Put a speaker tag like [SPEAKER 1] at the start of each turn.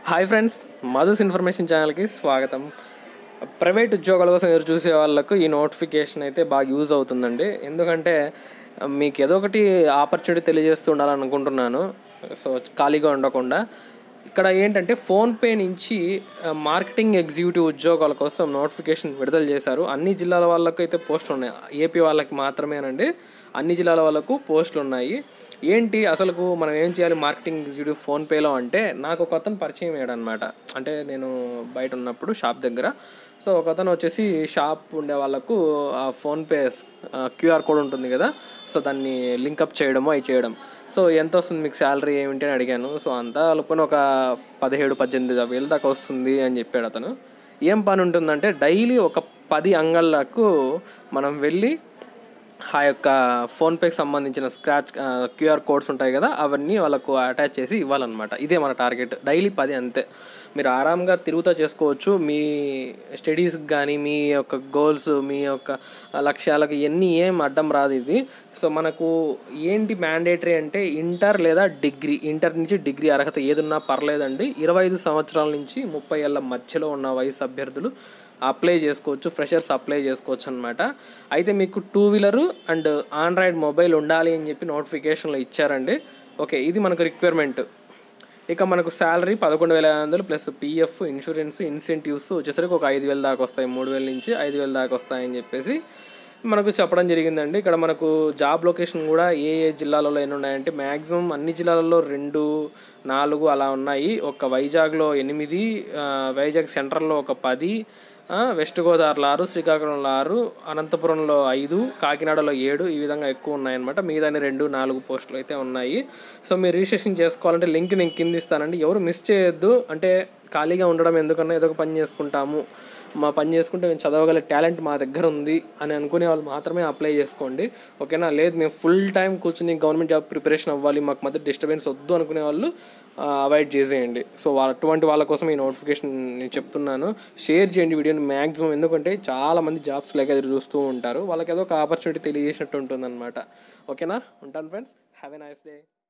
[SPEAKER 1] hi friends మధుస్ information ఛానల్కి స్వాగతం private ఉద్యోగాల కోసం ఎదురు చూసే వాళ్ళకు ఈ నోటిఫికేషన్ అయితే బాగా యూజ్ అవుతుందండి ఎందుకంటే మీకు ఏదో ఒకటి ఆపర్చునిటీ తెలియజేస్తూ ఉండాలని అనుకుంటున్నాను సో ఖాళీగా ఉండకుండా ఇక్కడ ఏంటంటే ఫోన్పే నుంచి ఆ, మార్కెటింగ్ ఎగ్జిక్యూటివ్ ఉద్యోగాల కోసం నోటిఫికేషన్ విడుదల చేశారు అన్ని జిల్లాల వాళ్ళకు అయితే పోస్టులు ఉన్నాయి ఏపీ వాళ్ళకి మాత్రమేనండి అన్ని జిల్లాల వాళ్ళకు పోస్టులు ఉన్నాయి ఏంటి అసలుకు మనం ఏం చేయాలి మార్కెటింగ్ ఎగ్జిక్యూటివ్ ఫోన్పేలో అంటే నాకు ఒక అతను పరిచయం అయ్యాడు అనమాట అంటే నేను బయట ఉన్నప్పుడు షాప్ దగ్గర సో ఒక అతను వచ్చేసి షాప్ ఉండే వాళ్ళకు ఆ ఫోన్పే క్యూఆర్ కోడ్ ఉంటుంది కదా సో దాన్ని లింకప్ చేయడము అవి చేయడం సో ఎంత వస్తుంది మీకు శాలరీ ఏమిటి అని అడిగాను సో అంతా కలుపుకొని ఒక పదిహేడు పద్దెనిమిది వేలు దాకా వస్తుంది అని చెప్పాడు అతను ఏం పని ఉంటుందంటే డైలీ ఒక పది అంగళ్ళకు మనం వెళ్ళి ఆ యొక్క ఫోన్పేకి సంబంధించిన స్క్రాచ్ క్యూఆర్ కోడ్స్ ఉంటాయి కదా అవన్నీ వాళ్ళకు అటాచ్ చేసి ఇవ్వాలన్నమాట ఇదే మన టార్గెట్ డైలీ పది అంతే మీరు ఆరాంగా తిరుగుతా చేసుకోవచ్చు మీ స్టడీస్కి కానీ మీ యొక్క గోల్స్ మీ యొక్క లక్ష్యాలకు ఎన్ని ఏం అడ్డం రాదు ఇది సో మనకు ఏంటి మ్యాండేటరీ అంటే ఇంటర్ లేదా డిగ్రీ ఇంటర్ నుంచి డిగ్రీ అర్హత ఏదున్నా పర్లేదండి ఇరవై ఐదు సంవత్సరాల నుంచి ముప్పై ఏళ్ళ మధ్యలో ఉన్న వయసు అభ్యర్థులు అప్లై చేసుకోవచ్చు ఫ్రెషర్స్ అప్లై చేసుకోవచ్చు అనమాట అయితే మీకు two wheeler and android mobile ఉండాలి అని చెప్పి నోటిఫికేషన్లో ఇచ్చారండి ఓకే ఇది మనకు రిక్వైర్మెంట్ ఇక మనకు శాలరీ పదకొండు వేల ఐదు వందలు ప్లస్ పిఎఫ్ ఇన్సూరెన్స్ ఇన్సెంటివ్స్ వచ్చేసరికి ఒక ఐదు వేల దాకా వస్తాయి మూడు వేల నుంచి ఐదు వేల దాకా వస్తాయని చెప్పేసి మనకు చెప్పడం జరిగిందండి ఇక్కడ మనకు జాబ్ లొకేషన్ కూడా ఏ ఏ జిల్లాలలో ఎన్ని ఉన్నాయంటే మ్యాక్సిమం అన్ని జిల్లాలలో రెండు నాలుగు అలా ఉన్నాయి ఒక వైజాగ్లో ఎనిమిది ఆ, వైజాగ్ సెంట్రల్లో ఒక పది ఆ, వెస్ట్ గోదావరిలో ఆరు శ్రీకాకుళంలో ఆరు అనంతపురంలో ఐదు కాకినాడలో ఏడు ఈ విధంగా ఎక్కువ ఉన్నాయన్నమాట మిగతాని రెండు నాలుగు పోస్టులు అయితే ఉన్నాయి సో మీరు రిజిస్ట్రేషన్ చేసుకోవాలంటే లింక్ నేను కింద ఇస్తానండి ఎవరు మిస్ చేయొద్దు అంటే ఖాళీగా ఉండడం ఎందుకన్నా ఏదో ఒక పని చేసుకుంటాము మా పని చేసుకుంటే మేము చదవగల టాలెంట్ మా దగ్గర ఉంది అని అనుకునే వాళ్ళు మాత్రమే అప్లై చేసుకోండి ఓకేనా లేదు మేము ఫుల్ టైం కూర్చుని గవర్నమెంట్ జాబ్ ప్రిపరేషన్ అవ్వాలి మాకు మధ్య డిస్టర్బెన్స్ వద్దు అనుకునే వాళ్ళు అవాయిడ్ చేసేయండి సో వాళ్ళ అటువంటి వాళ్ళ కోసం ఈ నోటిఫికేషన్ నేను చెప్తున్నాను షేర్ చేయండి వీడియోని మ్యాక్సిమం ఎందుకంటే చాలా మంది జాబ్స్ లేక ఎదురు చూస్తూ ఉంటారు వాళ్ళకి ఏదో ఒక ఆపర్చునిటీ తెలియజేసినట్టు ఉంటుంది ఓకేనా ఉంటాను friends have a nice day